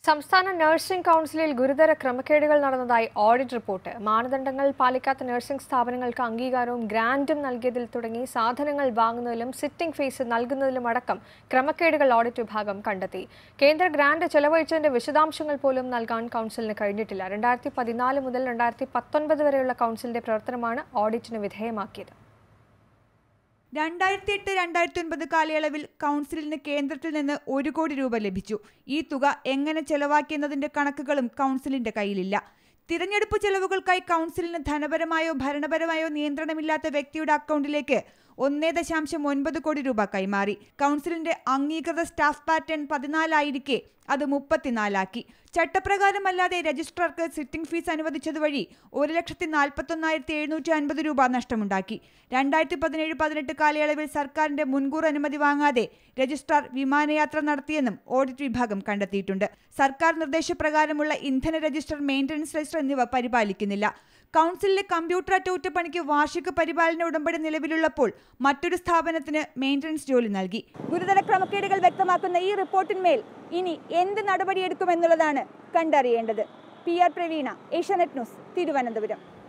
സംസ്ഥാന നഴ്സിംഗ് കൗൺസിലിൽ ഗുരുതര ക്രമക്കേടുകൾ നടന്നതായി ഓഡിറ്റ് റിപ്പോർട്ട് മാനദണ്ഡങ്ങൾ പാലിക്കാത്ത നഴ്സിംഗ് സ്ഥാപനങ്ങൾക്ക് അംഗീകാരവും ഗ്രാന്റും നൽകിയതിൽ തുടങ്ങി സാധനങ്ങൾ വാങ്ങുന്നതിലും സിറ്റിംഗ് ഫീസ് നൽകുന്നതിലും അടക്കം ക്രമക്കേടുകൾ ഓഡിറ്റ് വിഭാഗം കണ്ടെത്തി കേന്ദ്ര ഗ്രാന്റ് ചെലവഴിച്ചതിന്റെ വിശദാംശങ്ങൾ പോലും നൽകാൻ കൗൺസിലിന് കഴിഞ്ഞിട്ടില്ല രണ്ടായിരത്തി പതിനാല് മുതൽ രണ്ടായിരത്തി പത്തൊൻപത് വരെയുള്ള കൗൺസിലിന്റെ പ്രവർത്തനമാണ് ഓഡിറ്റിന് വിധേയമാക്കിയത് രണ്ടായിരത്തി എട്ട് രണ്ടായിരത്തി ഒൻപത് കാലയളവിൽ കൗൺസിലിന് കേന്ദ്രത്തിൽ നിന്ന് ഒരു കോടി രൂപ ലഭിച്ചു ഈ തുക എങ്ങനെ ചെലവാക്കിയെന്നതിന്റെ കണക്കുകളും കൗൺസിലിന്റെ കയ്യിലില്ല തിരഞ്ഞെടുപ്പ് ചെലവുകൾക്കായി കൗൺസിലിന് ധനപരമായോ ഭരണപരമായോ നിയന്ത്രണമില്ലാത്ത വ്യക്തിയുടെ അക്കൗണ്ടിലേക്ക് ഒന്നേ ദശാംശം ഒൻപത് കോടി രൂപ കൈമാറി കൗൺസിലിന്റെ അംഗീകൃത സ്റ്റാഫ് പാറ്റേൺ പതിനാലായിരിക്കെ അത് മുപ്പത്തിനാലാക്കി ചട്ടപ്രകാരമല്ലാതെ രജിസ്ട്രാർക്ക് സിറ്റിംഗ് ഫീസ് അനുവദിച്ചതുവഴി ഒരു ലക്ഷത്തി നാൽപ്പത്തൊന്നായിരത്തി എഴുന്നൂറ്റി അൻപത് രൂപ നഷ്ടമുണ്ടാക്കി രണ്ടായിരത്തി പതിനേഴ് പതിനെട്ട് കാലയളവിൽ സർക്കാരിന്റെ മുൻകൂർ അനുമതി വാങ്ങാതെ രജിസ്ട്രാർ വിമാനയാത്ര നടത്തിയെന്നും ഓഡിറ്റ് വിഭാഗം കണ്ടെത്തിയിട്ടുണ്ട് സർക്കാർ നിർദ്ദേശപ്രകാരമുള്ള ഇന്ധന രജിസ്റ്റർ മെയിന്റനൻസ് രജിസ്റ്റർ എന്നിവ പരിപാലിക്കുന്നില്ല കൗൺസിലിലെ കമ്പ്യൂട്ടർ അറ്റകുറ്റപ്പണിക്ക് വാർഷിക പരിപാലന ഉടമ്പടി നിലവിലുള്ളപ്പോൾ മറ്റൊരു സ്ഥാപനത്തിന് മെയിന്റനൻസ് ജോലി നൽകി ഗുരുതര ക്രമക്കേടുകൾ വ്യക്തമാക്കുന്ന ഈ റിപ്പോർട്ടിന്മേൽ ഇനി എന്ത് നടപടിയെടുക്കുമെന്നുള്ളതാണ് കണ്ടറിയേണ്ടത് P R Praveena Asianet news Thiruvananthapuram